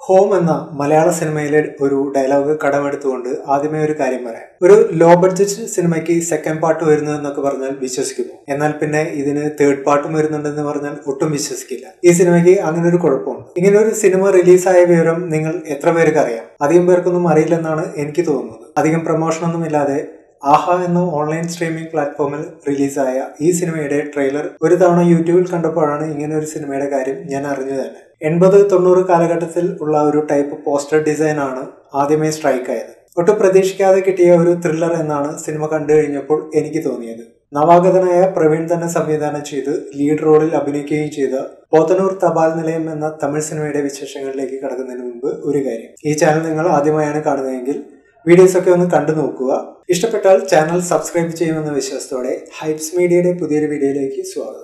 home എന്ന മലയാള സിനിമയിലെ ഒരു ഡയലോഗ് കടമെടുത്തുകൊണ്ട് ആദ്യമേ ഒരു കാര്യം പറയാം ഒരു ലോ ബഡ്ജറ്റ് സിനിമയ്ക്ക് സെക്കൻഡ് പാർട്ട് വരുന്നു എന്നൊക്കെ പറഞ്ഞാൽ വിശ്വസിക്കുന്നു എന്നാൽ പിന്നെ ഇതിന് തേർഡ് പാർട്ടും വരുന്നുണ്ടെന്ന് പറഞ്ഞാൽ ഒട്ടും വിശ്വസിക്കില്ല ഈ സിനിമയ്ക്ക് അങ്ങനെ ഒരു കുഴപ്പമുണ്ട് ഇങ്ങനെ ഒരു സിനിമ റിലീസായ വിവരം നിങ്ങൾ എത്ര പേർക്ക് അറിയാം അധികം പേർക്കൊന്നും അറിയില്ലെന്നാണ് എനിക്ക് തോന്നുന്നത് അധികം പ്രൊമോഷനൊന്നും ഇല്ലാതെ ആഹ എന്ന ഓൺലൈൻ സ്ട്രീമിംഗ് പ്ലാറ്റ്ഫോമിൽ റിലീസായ ഈ സിനിമയുടെ ട്രെയിലർ ഒരു തവണ യൂട്യൂബിൽ കണ്ടപ്പോഴാണ് ഇങ്ങനെ ഒരു സിനിമയുടെ കാര്യം ഞാൻ അറിഞ്ഞത് തന്നെ എൺപത് തൊണ്ണൂറ് കാലഘട്ടത്തിൽ ഉള്ള ഒരു ടൈപ്പ് പോസ്റ്റർ ഡിസൈൻ ആണ് ആദ്യമേ സ്ട്രൈക്ക് ആയത് ഒട്ടും പ്രതീക്ഷിക്കാതെ കിട്ടിയ ഒരു ത്രില്ലർ എന്നാണ് സിനിമ കണ്ടു കഴിഞ്ഞപ്പോൾ എനിക്ക് തോന്നിയത് നവാഗതനായ പ്രവീൺ തന്നെ സംവിധാനം ചെയ്ത് ലീഡ് റോളിൽ അഭിനയിക്കുകയും ചെയ്ത പോത്തനൂർ തപാൽ നിലയം എന്ന തമിഴ് സിനിമയുടെ വിശേഷങ്ങളിലേക്ക് കടക്കുന്നതിന് മുമ്പ് ഒരു കാര്യം ഈ ചാനൽ നിങ്ങൾ ആദ്യമായാണ് കാണുന്നതെങ്കിൽ വീഡിയോസ് ഒക്കെ ഒന്ന് കണ്ടു നോക്കുക ഇഷ്ടപ്പെട്ടാൽ ചാനൽ സബ്സ്ക്രൈബ് ചെയ്യുമെന്ന വിശ്വാസത്തോടെ ഹൈപ്സ് മീഡിയയുടെ പുതിയൊരു വീഡിയോയിലേക്ക് സ്വാഗതം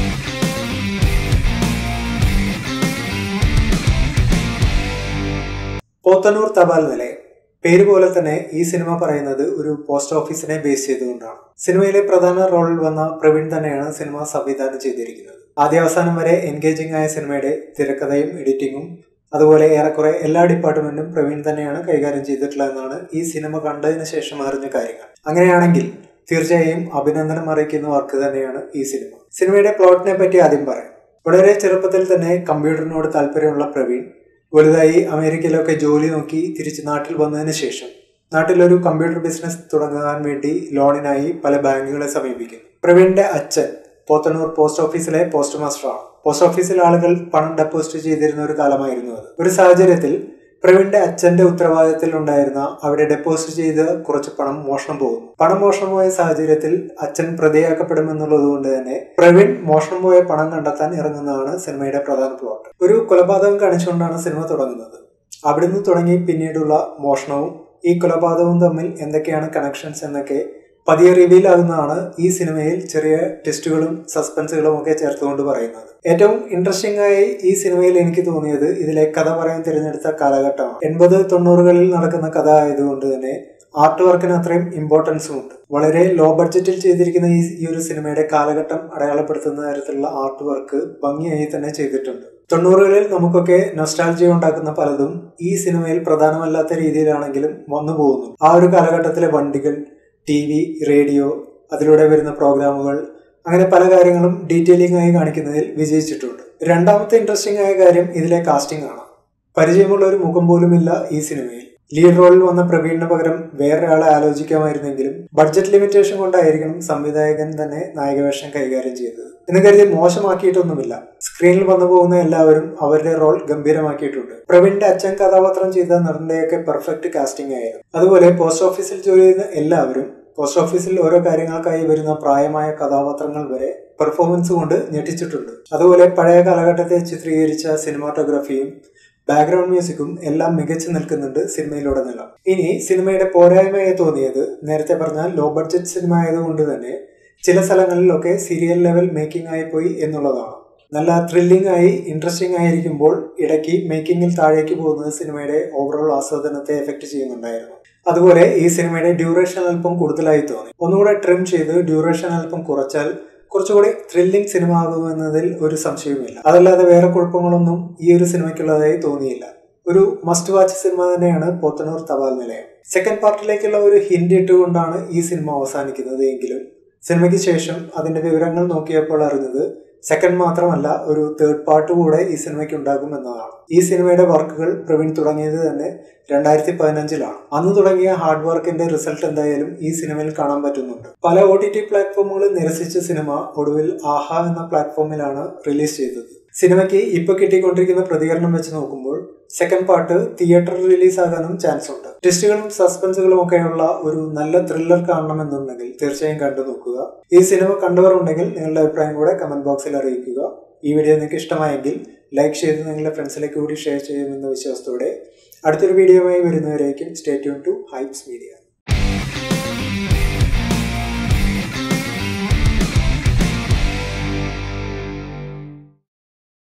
പോത്തന്നൂർ തപാൽ നിലയം പേര് പോലെ തന്നെ ഈ സിനിമ പറയുന്നത് ഒരു പോസ്റ്റ് ഓഫീസിനെ ബേസ് ചെയ്തുകൊണ്ടാണ് സിനിമയിലെ പ്രധാന റോളിൽ വന്ന പ്രവീൺ തന്നെയാണ് സിനിമ സംവിധാനം ചെയ്തിരിക്കുന്നത് ആദ്യ അവസാനം വരെ എൻഗേജിംഗ് ആയ സിനിമയുടെ തിരക്കഥയും എഡിറ്റിംഗും അതുപോലെ ഏറെക്കുറെ എല്ലാ ഡിപ്പാർട്ട്മെന്റും പ്രവീൺ തന്നെയാണ് കൈകാര്യം ചെയ്തിട്ടുള്ളതെന്നാണ് ഈ സിനിമ കണ്ടതിന് ശേഷം അറിഞ്ഞ കാര്യങ്ങൾ അങ്ങനെയാണെങ്കിൽ തീർച്ചയായും അഭിനന്ദനം അറിയിക്കുന്ന വർക്ക് തന്നെയാണ് ഈ സിനിമ സിനിമയുടെ പ്ലോട്ടിനെ പറ്റി ആദ്യം പറയാം വളരെ ചെറുപ്പത്തിൽ തന്നെ കമ്പ്യൂട്ടറിനോട് താല്പര്യമുള്ള പ്രവീൺ വലുതായി അമേരിക്കയിലൊക്കെ ജോലി നോക്കി തിരിച്ച് നാട്ടിൽ വന്നതിന് ശേഷം നാട്ടിലൊരു കമ്പ്യൂട്ടർ ബിസിനസ് തുടങ്ങാൻ വേണ്ടി ലോണിനായി പല ബാങ്കുകളെ സമീപിക്കുന്നു പ്രവീണിന്റെ അച്ഛൻ പോത്തന്നൂർ പോസ്റ്റ് ഓഫീസിലെ പോസ്റ്റ് മാസ്റ്ററാണ് പോസ്റ്റ് ഓഫീസിൽ ആളുകൾ പണം ഡെപ്പോസിറ്റ് ചെയ്തിരുന്ന ഒരു കാലമായിരുന്നു അത് ഒരു സാഹചര്യത്തിൽ പ്രവീണിന്റെ അച്ഛന്റെ ഉത്തരവാദിത്തത്തിൽ ഉണ്ടായിരുന്ന അവിടെ ഡെപ്പോസിറ്റ് ചെയ്ത കുറച്ച് പണം മോഷണം പോകുന്നു പണം മോഷണം പോയ സാഹചര്യത്തിൽ അച്ഛൻ പ്രതിയാക്കപ്പെടുമെന്നുള്ളത് കൊണ്ട് തന്നെ പ്രവീൺ മോഷണം പോയ പണം കണ്ടെത്താൻ ഇറങ്ങുന്നതാണ് സിനിമയുടെ പ്രധാന പ്ലോട്ട് ഒരു കൊലപാതകം കാണിച്ചുകൊണ്ടാണ് സിനിമ തുടങ്ങുന്നത് അവിടുന്ന് തുടങ്ങി പിന്നീടുള്ള മോഷണവും ഈ കൊലപാതകവും തമ്മിൽ എന്തൊക്കെയാണ് കണക്ഷൻസ് എന്നൊക്കെ പതിയെ റിവീൽ ആകുന്നതാണ് ഈ സിനിമയിൽ ചെറിയ ടെസ്റ്റുകളും സസ്പെൻസുകളും ഒക്കെ ചേർത്തുകൊണ്ട് പറയുന്നത് ഏറ്റവും ഇൻട്രസ്റ്റിംഗ് ആയി ഈ സിനിമയിൽ എനിക്ക് തോന്നിയത് ഇതിലെ കഥ പറയാൻ തിരഞ്ഞെടുത്ത കാലഘട്ടമാണ് എൺപത് തൊണ്ണൂറുകളിൽ നടക്കുന്ന കഥ ആയതുകൊണ്ട് തന്നെ ആർട്ട് വർക്കിന് അത്രയും ഇമ്പോർട്ടൻസും ഉണ്ട് വളരെ ലോ ബഡ്ജറ്റിൽ ചെയ്തിരിക്കുന്ന ഈ ഈ ഒരു സിനിമയുടെ കാലഘട്ടം അടയാളപ്പെടുത്തുന്ന തരത്തിലുള്ള ആർട്ട് വർക്ക് ഭംഗിയായി തന്നെ ചെയ്തിട്ടുണ്ട് തൊണ്ണൂറുകളിൽ നമുക്കൊക്കെ നൊസ്റ്റാൾജിയ ഉണ്ടാക്കുന്ന പലതും ഈ സിനിമയിൽ പ്രധാനമല്ലാത്ത രീതിയിലാണെങ്കിലും വന്നു പോകുന്നു ആ ഒരു കാലഘട്ടത്തിലെ വണ്ടികൾ ടി വി റേഡിയോ അതിലൂടെ വരുന്ന പ്രോഗ്രാമുകൾ അങ്ങനെ പല കാര്യങ്ങളും ഡീറ്റെയിലിംഗ് ആയി കാണിക്കുന്നതിൽ വിജയിച്ചിട്ടുണ്ട് രണ്ടാമത്തെ ഇൻട്രസ്റ്റിംഗ് ആയ കാര്യം ഇതിലെ കാസ്റ്റിംഗ് ആണ് പരിചയമുള്ള ഒരു മുഖം പോലുമില്ല ഈ സിനിമയിൽ ലീഡ് റോളിൽ വന്ന പ്രവീണിന് പകരം വേറൊരാളെ ആലോചിക്കാമായിരുന്നെങ്കിലും ബഡ്ജറ്റ് ലിമിറ്റേഷൻ കൊണ്ടായിരിക്കണം സംവിധായകൻ തന്നെ നായകവേഷം കൈകാര്യം ചെയ്തത് എന്ന് കരുതി മോശമാക്കിയിട്ടൊന്നുമില്ല സ്ക്രീനിൽ വന്നു പോകുന്ന എല്ലാവരും അവരുടെ റോൾ ഗംഭീരമാക്കിയിട്ടുണ്ട് പ്രവീണിന്റെ അച്ഛൻ കഥാപാത്രം ചെയ്ത നടന്റെയൊക്കെ പെർഫെക്റ്റ് കാസ്റ്റിംഗ് ആയിരുന്നു അതുപോലെ പോസ്റ്റ് ഓഫീസിൽ ജോലി ചെയ്യുന്ന എല്ലാവരും പോസ്റ്റ് ഓഫീസിൽ ഓരോ കാര്യങ്ങൾക്കായി വരുന്ന പ്രായമായ കഥാപാത്രങ്ങൾ വരെ പെർഫോമൻസ് കൊണ്ട് ഞെട്ടിച്ചിട്ടുണ്ട് അതുപോലെ പഴയ കാലഘട്ടത്തെ ചിത്രീകരിച്ച സിനിമാറ്റോഗ്രഫിയും ബാക്ക്ഗ്രൗണ്ട് മ്യൂസിക്കും എല്ലാം മികച്ചു നിൽക്കുന്നുണ്ട് സിനിമയിലുടനീളം ഇനി സിനിമയുടെ പോരായ്മയായി തോന്നിയത് നേരത്തെ പറഞ്ഞ ലോ ബഡ്ജറ്റ് സിനിമ ആയതുകൊണ്ട് തന്നെ ചില സ്ഥലങ്ങളിലൊക്കെ സീരിയൽ ലെവൽ മേക്കിംഗ് ആയി പോയി എന്നുള്ളതാണ് നല്ല ത്രില്ലിംഗ് ആയി ഇൻട്രസ്റ്റിംഗ് ആയിരിക്കുമ്പോൾ ഇടയ്ക്ക് മേക്കിങ്ങിൽ താഴേക്ക് പോകുന്നത് സിനിമയുടെ ഓവറോൾ ആസ്വാദനത്തെ എഫക്ട് ചെയ്യുന്നുണ്ടായിരുന്നു അതുപോലെ ഈ സിനിമയുടെ ഡ്യൂറേഷൻ അല്പം കൂടുതലായി തോന്നി ഒന്നുകൂടെ ട്രിം ചെയ്ത് ഡ്യൂറേഷൻ അല്പം കുറച്ചാൽ കുറച്ചുകൂടി ത്രില്ലിംഗ് സിനിമ ആകുമെന്നതിൽ ഒരു സംശയവുമില്ല അതല്ലാതെ വേറെ കുഴപ്പങ്ങളൊന്നും ഈ ഒരു സിനിമയ്ക്കുള്ളതായി തോന്നിയില്ല ഒരു മസ്റ്റ് വാച്ച് സിനിമ തന്നെയാണ് പോത്തനൂർ തപാൽ നിലയം സെക്കൻഡ് പാർട്ടിലേക്കുള്ള ഒരു ഹിന്റ് ഇട്ടുകൊണ്ടാണ് ഈ സിനിമ അവസാനിക്കുന്നത് എങ്കിലും സിനിമയ്ക്ക് ശേഷം അതിന്റെ വിവരങ്ങൾ നോക്കിയപ്പോൾ അറിഞ്ഞത് സെക്കൻഡ് മാത്രമല്ല ഒരു തേർഡ് പാർട്ട് കൂടെ ഈ സിനിമയ്ക്ക് ഉണ്ടാകും എന്നതാണ് ഈ സിനിമയുടെ വർക്കുകൾ പ്രവീൺ തുടങ്ങിയത് തന്നെ രണ്ടായിരത്തി പതിനഞ്ചിലാണ് അന്ന് തുടങ്ങിയ ഹാർഡ് വർക്കിന്റെ റിസൾട്ട് എന്തായാലും ഈ സിനിമയിൽ കാണാൻ പറ്റുന്നുണ്ട് പല ഒ ടി ടി പ്ലാറ്റ്ഫോമുകൾ നിരസിച്ച സിനിമ ഒടുവിൽ ആഹ എന്ന പ്ലാറ്റ്ഫോമിലാണ് റിലീസ് ചെയ്തത് സിനിമയ്ക്ക് ഇപ്പൊ കിട്ടിക്കൊണ്ടിരിക്കുന്ന പ്രതികരണം വെച്ച് നോക്കുമ്പോൾ സെക്കൻഡ് പാർട്ട് തിയേറ്ററിൽ റിലീസ് ആകാനും ചാൻസ് ഉണ്ട് ട്വിസ്റ്റുകളും സസ്പെൻസുകളും ഒക്കെയുള്ള ഒരു നല്ല ത്രില്ലർ കാണണമെന്നുണ്ടെങ്കിൽ തീർച്ചയായും കണ്ടു നോക്കുക ഈ സിനിമ കണ്ടവർ ഉണ്ടെങ്കിൽ നിങ്ങളുടെ അഭിപ്രായം കൂടെ കമന്റ് ബോക്സിൽ അറിയിക്കുക ഈ വീഡിയോ നിങ്ങൾക്ക് ഇഷ്ടമായെങ്കിൽ ലൈക്ക് ചെയ്ത് നിങ്ങളുടെ ഫ്രണ്ട്സിലേക്ക് കൂടി ഷെയർ ചെയ്യുമെന്ന വിശ്വാസത്തോടെ അടുത്തൊരു വീഡിയോയുമായി വരുന്നവരേക്കും stay tune to hypes media